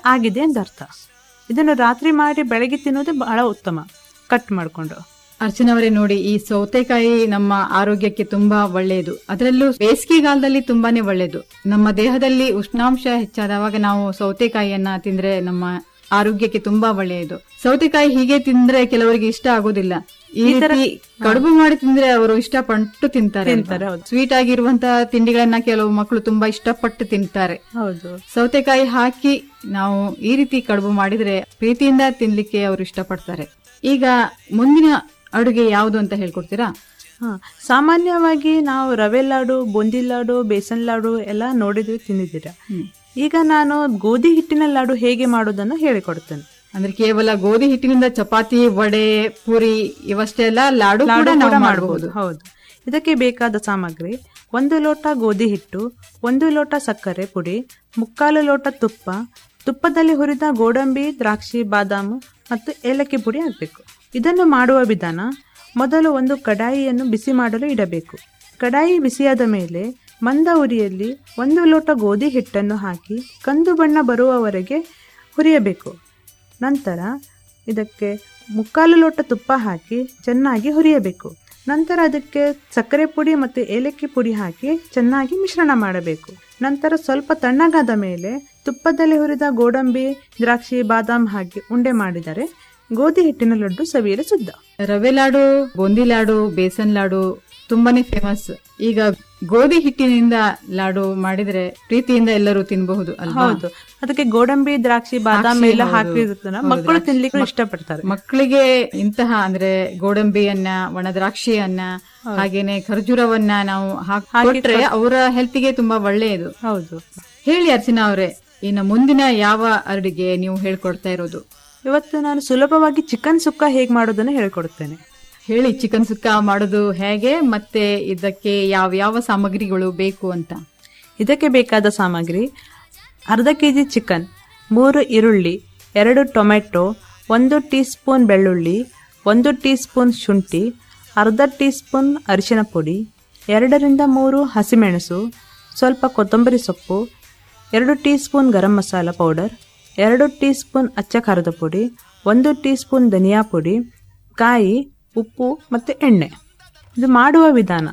ಆಗಿದೆ ಅಂತ ಅರ್ಥ ಇದನ್ನು ರಾತ್ರಿ ಮಾಡಿ ಬೆಳಗ್ಗೆ ತಿನ್ನೋದು ಬಹಳ ಉತ್ತಮ ಕಟ್ ಮಾಡಿಕೊಂಡು ಅರ್ಚನವರೇ ನೋಡಿ ಈ ಸೌತೆಕಾಯಿ ನಮ್ಮ ಆರೋಗ್ಯಕ್ಕೆ ತುಂಬಾ ಒಳ್ಳೆಯದು ಅದರಲ್ಲೂ ಬೇಸಿಗೆಗಾಲದಲ್ಲಿ ತುಂಬಾನೇ ಒಳ್ಳೆಯದು ನಮ್ಮ ದೇಹದಲ್ಲಿ ಉಷ್ಣಾಂಶ ಹೆಚ್ಚಾದವಾಗ ನಾವು ಸೌತೆಕಾಯಿಯನ್ನ ತಿಂದ್ರೆ ನಮ್ಮ ಆರೋಗ್ಯಕ್ಕೆ ತುಂಬಾ ಒಳ್ಳೆಯದು ಸೌತೆಕಾಯಿ ಹೀಗೆ ತಿಂದ್ರೆ ಕೆಲವರಿಗೆ ಇಷ್ಟ ಆಗೋದಿಲ್ಲ ಈ ರೀತಿ ಕಡುಬು ಮಾಡಿ ತಿಂದ್ರೆ ಅವರು ಇಷ್ಟಪಟ್ಟು ತಿಂತಾರೆ ತಿಂತಾರೆ, ಹೌದು. ಸ್ವೀಟ್ ಆಗಿರುವಂತಹ ತಿಂಡಿಗಳನ್ನ ಕೆಲವು ಮಕ್ಕಳು ತುಂಬಾ ಇಷ್ಟಪಟ್ಟು ತಿಂತಾರೆ ಹೌದು ಸೌತೆಕಾಯಿ ಹಾಕಿ ನಾವು ಈ ರೀತಿ ಕಡುಬು ಮಾಡಿದ್ರೆ ಪ್ರೀತಿಯಿಂದ ತಿನ್ಲಿಕ್ಕೆ ಅವರು ಇಷ್ಟಪಡ್ತಾರೆ ಈಗ ಮುಂದಿನ ಅಡುಗೆ ಯಾವುದು ಅಂತ ಹೇಳ್ಕೊಡ್ತೀರಾ ಹಾ ಸಾಮಾನ್ಯವಾಗಿ ನಾವು ರವೆ ಲಾಡು ಬೂಂದಿ ಲಾಡು ಬೇಸನ್ ಲಾಡು ಎಲ್ಲ ನೋಡಿದ್ವಿ ತಿಂದಿದ್ದೀರ ಈಗ ನಾನು ಗೋಧಿ ಹಿಟ್ಟಿನ ಲಾಡು ಹೇಗೆ ಮಾಡೋದನ್ನು ಹೇಳಿಕೊಡ್ತೇನೆ ಅಂದ್ರೆ ಕೇವಲ ಗೋಧಿ ಹಿಟ್ಟಿನಿಂದ ಚಪಾತಿ ವಡೆ ಪೂರಿ ಇವಷ್ಟೆಲ್ಲ ಲಾಡು ಲಾಡು ಕೂಡ ಕೂಡ ನಾವು ಮಾಡಬಹುದು ಮಾಡಬಹುದು ಹೌದು ಇದಕ್ಕೆ ಬೇಕಾದ ಸಾಮಗ್ರಿ ಒಂದು ಲೋಟ ಗೋಧಿ ಹಿಟ್ಟು ಒಂದು ಲೋಟ ಸಕ್ಕರೆ ಪುಡಿ ಮುಕ್ಕಾಲು ಲೋಟ ತುಪ್ಪ ತುಪ್ಪದಲ್ಲಿ ಹುರಿದ ಗೋಡಂಬಿ ದ್ರಾಕ್ಷಿ ಬಾದಾಮು ಮತ್ತು ಏಲಕ್ಕಿ ಪುಡಿ ಹಾಕಬೇಕು ಇದನ್ನು ಮಾಡುವ ವಿಧಾನ ಮೊದಲು ಒಂದು ಕಡಾಯಿಯನ್ನು ಬಿಸಿ ಮಾಡಲು ಇಡಬೇಕು ಕಡಾಯಿ ಬಿಸಿಯಾದ ಮೇಲೆ ಮಂದ ಉರಿಯಲ್ಲಿ ಒಂದು ಲೋಟ ಗೋಧಿ ಹಿಟ್ಟನ್ನು ಹಾಕಿ ಕಂದು ಬಣ್ಣ ಬರುವವರೆಗೆ ಹುರಿಯಬೇಕು ನಂತರ ಇದಕ್ಕೆ ಮುಕ್ಕಾಲು ಲೋಟ ತುಪ್ಪ ಹಾಕಿ ಚೆನ್ನಾಗಿ ಹುರಿಯಬೇಕು ನಂತರ ಅದಕ್ಕೆ ಸಕ್ಕರೆ ಪುಡಿ ಮತ್ತು ಏಲಕ್ಕಿ ಪುಡಿ ಹಾಕಿ ಚೆನ್ನಾಗಿ ಮಿಶ್ರಣ ಮಾಡಬೇಕು ನಂತರ ಸ್ವಲ್ಪ ತಣ್ಣಗಾದ ಮೇಲೆ ತುಪ್ಪದಲ್ಲಿ ಹುರಿದ ಗೋಡಂಬಿ ದ್ರಾಕ್ಷಿ ಬಾದಾಮ್ ಹಾಕಿ ಉಂಡೆ ಮಾಡಿದರೆ ಗೋಧಿ ಹಿಟ್ಟಿನ ಲಡ್ಡು ಸವಿಯಲು ಸಿದ್ಧ ರವೆ ಲಾಡು ಬೂಂದಿ ಲಾಡು ಬೇಸನ್ ಲಾಡು ತುಂಬಾನೇ ಫೇಮಸ್ ಈಗ ಗೋಧಿ ಹಿಟ್ಟಿನಿಂದ ಲಾಡು ಮಾಡಿದ್ರೆ ಪ್ರೀತಿಯಿಂದ ಎಲ್ಲರೂ ತಿನ್ನಬಹುದು ಅಲ್ವಾ ಹೌದು ಅದಕ್ಕೆ ಗೋಡಂಬಿ ದ್ರಾಕ್ಷಿ ಬಾದಾಮ್ ದ್ರಾಕ್ಷಿ, ಎಲ್ಲ ಹೌದು. ಹಾಕಿರ್ತಾರ ಹೌದು, ಮಕ್ಕಳು ದ್ರಾಕ್ಷಿ. ತಿನ್ಲಿಕ್ಕೆ ಮಕ್- ಇಷ್ಟಪಡ್ತಾರೆ ಮಕ್ಕಳಿಗೆ ಇಂತಹ ಅಂದ್ರೆ ಗೋಡಂಬಿಯನ್ನ ಒಣ ದ್ರಾಕ್ಷಿಯನ್ನ ಹಾಗೇನೆ ಖರ್ಜೂರವನ್ನ ನಾವು ಹಾಕ್- ಹಾಕಿ ಕೊಟ್ರೆ ಅವರ ಹೆಲ್ತ್ಗೆ ತುಂಬಾ ಒಳ್ಳೆಯದು ಹೌದು ಹೇಳಿ ಅರ್ಚನಾ ಅವರೇ ಇನ್ನು ಮುಂದಿನ ಯಾವ ಅಡುಗೆ ನೀವು ಹೇಳ್ಕೊಡ್ತಾ ಇರೋದು ಇವತ್ತು ನಾನು ಸುಲಭವಾಗಿ ಚಿಕನ್ ಸುಕ್ಕ ಹೇಗೆ ಮಾಡೋದನ್ನು ಹೇಳ್ಕೊಡ್ತೇನೆ ಹೇಳಿ ಚಿಕನ್ ಸುಕ್ಕ ಮಾಡೋದು ಹೇಗೆ ಮತ್ತೆ ಇದಕ್ಕೆ ಯಾವ ಯಾವ ಸಾಮಗ್ರಿಗಳು ಬೇಕು ಅಂತ ಇದಕ್ಕೆ ಬೇಕಾದ ಸಾಮಗ್ರಿ ಅರ್ಧ ಕೆ ಜಿ ಚಿಕನ್ ಮೂರು ಈರುಳ್ಳಿ ಎರಡು ಟೊಮೆಟೊ ಒಂದು ಟೀ ಸ್ಪೂನ್ ಬೆಳ್ಳುಳ್ಳಿ ಒಂದು ಟೀ ಸ್ಪೂನ್ ಶುಂಠಿ ಅರ್ಧ ಟೀ ಸ್ಪೂನ್ ಅರಿಶಿನ ಪುಡಿ ಎರಡರಿಂದ ಮೂರು ಹಸಿಮೆಣಸು ಸ್ವಲ್ಪ ಕೊತ್ತಂಬರಿ ಸೊಪ್ಪು ಎರಡು tea spoon garam masala powder ಎರಡು ಟೀ ಸ್ಪೂನ್ ಅಚ್ಚ ಖಾರದ ಪುಡಿ ಒಂದು ಟೀ ಸ್ಪೂನ್ ಧನಿಯಾ ಪುಡಿ ಕಾಯಿ ಉಪ್ಪು ಮತ್ತು ಎಣ್ಣೆ ಇದು ಮಾಡುವ ವಿಧಾನ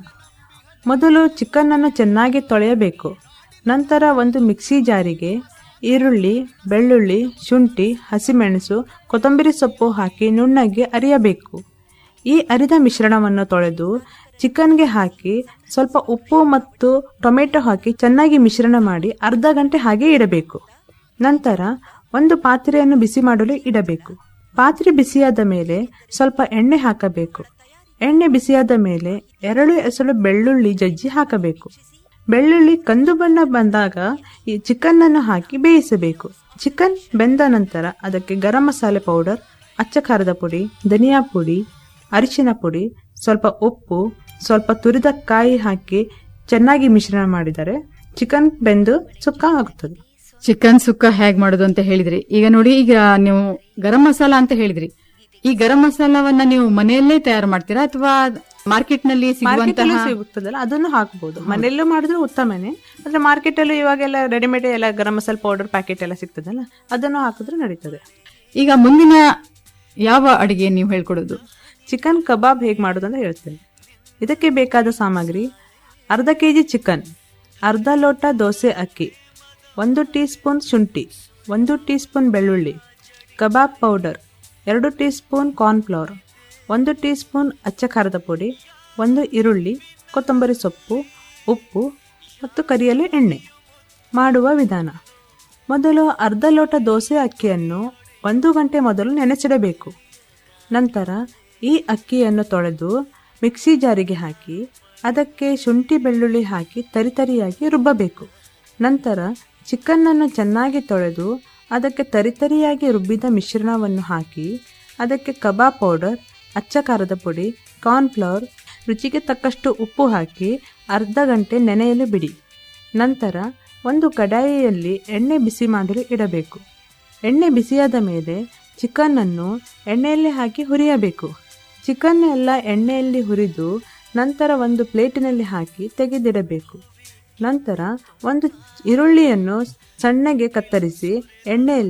ಮೊದಲು ಚಿಕನ್ನನ್ನು ಚೆನ್ನಾಗಿ ತೊಳೆಯಬೇಕು ನಂತರ ಒಂದು ಮಿಕ್ಸಿ ಜಾರಿಗೆ ಈರುಳ್ಳಿ ಬೆಳ್ಳುಳ್ಳಿ ಶುಂಠಿ ಹಸಿಮೆಣಸು ಕೊತ್ತಂಬರಿ ಸೊಪ್ಪು ಹಾಕಿ ನುಣ್ಣಗೆ ಅರಿಯಬೇಕು ಈ ಅರಿದ ಮಿಶ್ರಣವನ್ನು ತೊಳೆದು ಚಿಕನ್ಗೆ ಹಾಕಿ ಸ್ವಲ್ಪ ಉಪ್ಪು ಮತ್ತು ಟೊಮೆಟೊ ಹಾಕಿ ಚೆನ್ನಾಗಿ ಮಿಶ್ರಣ ಮಾಡಿ ಅರ್ಧ ಗಂಟೆ ಹಾಗೆ ಇಡಬೇಕು ನಂತರ ಒಂದು ಪಾತ್ರೆಯನ್ನು ಬಿಸಿ ಮಾಡಲು ಇಡಬೇಕು ಪಾತ್ರೆ ಬಿಸಿಯಾದ ಮೇಲೆ ಸ್ವಲ್ಪ ಎಣ್ಣೆ ಹಾಕಬೇಕು ಎಣ್ಣೆ ಬಿಸಿಯಾದ ಮೇಲೆ ಎರಡು ಎಸಳು ಬೆಳ್ಳುಳ್ಳಿ ಜಜ್ಜಿ ಹಾಕಬೇಕು ಬೆಳ್ಳುಳ್ಳಿ ಕಂದು ಬಣ್ಣ ಬಂದಾಗ ಈ ಚಿಕನ್ ಅನ್ನು ಹಾಕಿ ಬೇಯಿಸಬೇಕು ಚಿಕನ್ ಬೆಂದ ನಂತರ ಅದಕ್ಕೆ ಗರಂ ಮಸಾಲೆ ಪೌಡರ್ ಅಚ್ಚ ಖಾರದ ಪುಡಿ ಧನಿಯಾ ಪುಡಿ ಅರಿಶಿನ ಪುಡಿ ಸ್ವಲ್ಪ ಉಪ್ಪು ಸ್ವಲ್ಪ ತುರಿದ ಕಾಯಿ ಹಾಕಿ ಚೆನ್ನಾಗಿ ಮಿಶ್ರಣ ಮಾಡಿದರೆ ಚಿಕನ್ ಬೆಂದು ಸುಕ್ಕ ಆಗುತ್ತದೆ ಚಿಕನ್ ಸುಕ್ಕ ಹೇಗ್ ಮಾಡೋದು ಅಂತ ಹೇಳಿದ್ರಿ ಈಗ ನೋಡಿ ಈಗ ನೀವು ಗರಂ ಮಸಾಲ ಅಂತ ಹೇಳಿದ್ರಿ ಈ ಗರಂ ಮಸಾಲವನ್ನ ನೀವು ಮನೆಯಲ್ಲೇ ತಯಾರು ಮಾಡ್ತೀರಾ ಅಥವಾ ಮಾರ್ಕೆಟ್ ನಲ್ಲಿ ಮಾರ್ಕೆಟ್ ಸಿಗುವಂತಹ ಸಿಗುತ್ತದಲ್ಲ ಅದನ್ನು ಹಾಕಬಹುದು ಮನೆಯಲ್ಲೂ ಮಾಡಿದ್ರೆ ಉತ್ತಮನೇ ಆದ್ರೆ ಮಾರ್ಕೆಟ್ ಅಲ್ಲೂ ಇವಾಗೆಲ್ಲ ರೆಡಿಮೇಡ್ ಎಲ್ಲ ಗರಂ ಮಸಾಲೆ ಪೌಡರ್ ಪ್ಯಾಕೆಟ್ ಎಲ್ಲ ಸಿಗ್ತದಲ್ಲ ಅದನ್ನು ಹಾಕಿದ್ರೆ ನಡೀತದೆ ಈಗ ಮುಂದಿನ ಯಾವ ಅಡಿಗೆ ನೀವು ಹೇಳ್ಕೊಡೋದು ಚಿಕನ್ ಕಬಾಬ್ ಹೇಗೆ ಮಾಡೋದು ಅಂತ ಹೇಳ್ತೇನೆ ಇದಕ್ಕೆ ಬೇಕಾದ ಸಾಮಗ್ರಿ ಅರ್ಧ ಕೆ ಜಿ ಚಿಕನ್ ಅರ್ಧ ಲೋಟ ದೋಸೆ ಅಕ್ಕಿ ಒಂದು ಟೀ ಸ್ಪೂನ್ ಶುಂಠಿ ಒಂದು ಟೀ ಸ್ಪೂನ್ ಬೆಳ್ಳುಳ್ಳಿ ಕಬಾಬ್ ಪೌಡರ್ ಎರಡು ಟೀ ಸ್ಪೂನ್ ಕಾರ್ನ್ಫ್ಲವರ್ ಒಂದು ಟೀ ಸ್ಪೂನ್ ಅಚ್ಚ ಖಾರದ ಪುಡಿ ಒಂದು ಈರುಳ್ಳಿ ಕೊತ್ತಂಬರಿ ಸೊಪ್ಪು ಉಪ್ಪು ಮತ್ತು ಕರಿಯಲು ಎಣ್ಣೆ ಮಾಡುವ ವಿಧಾನ ಮೊದಲು ಅರ್ಧ ಲೋಟ ದೋಸೆ ಅಕ್ಕಿಯನ್ನು ಒಂದು ಗಂಟೆ ಮೊದಲು ನೆನೆಸಿಡಬೇಕು ನಂತರ ಈ ಅಕ್ಕಿಯನ್ನು ತೊಳೆದು ಮಿಕ್ಸಿ ಜಾರಿಗೆ ಹಾಕಿ ಅದಕ್ಕೆ ಶುಂಠಿ ಬೆಳ್ಳುಳ್ಳಿ ಹಾಕಿ ತರಿತರಿಯಾಗಿ ರುಬ್ಬಬೇಕು ನಂತರ ಚಿಕನ್ನನ್ನು ಚೆನ್ನಾಗಿ ತೊಳೆದು ಅದಕ್ಕೆ ತರಿತರಿಯಾಗಿ ರುಬ್ಬಿದ ಮಿಶ್ರಣವನ್ನು ಹಾಕಿ ಅದಕ್ಕೆ ಕಬಾಬ್ ಪೌಡರ್ ಅಚ್ಚ ಖಾರದ ಪುಡಿ ಕಾರ್ನ್ಫ್ಲವರ್ ರುಚಿಗೆ ತಕ್ಕಷ್ಟು ಉಪ್ಪು ಹಾಕಿ ಅರ್ಧ ಗಂಟೆ ನೆನೆಯಲು ಬಿಡಿ ನಂತರ ಒಂದು ಕಡಾಯಿಯಲ್ಲಿ ಎಣ್ಣೆ ಬಿಸಿ ಮಾಡಲು ಇಡಬೇಕು ಎಣ್ಣೆ ಬಿಸಿಯಾದ ಮೇಲೆ ಚಿಕನ್ನನ್ನು ಎಣ್ಣೆಯಲ್ಲಿ ಹಾಕಿ ಹುರಿಯಬೇಕು ಚಿಕನ್ ಎಲ್ಲ ಎಣ್ಣೆಯಲ್ಲಿ ಹುರಿದು ನಂತರ ಒಂದು ಪ್ಲೇಟಿನಲ್ಲಿ ಹಾಕಿ ತೆಗೆದಿಡಬೇಕು ನಂತರ ಒಂದು ಈರುಳ್ಳಿಯನ್ನು ಸಣ್ಣಗೆ ಕತ್ತರಿಸಿ ಎಣ್ಣೆಯಲ್ಲಿ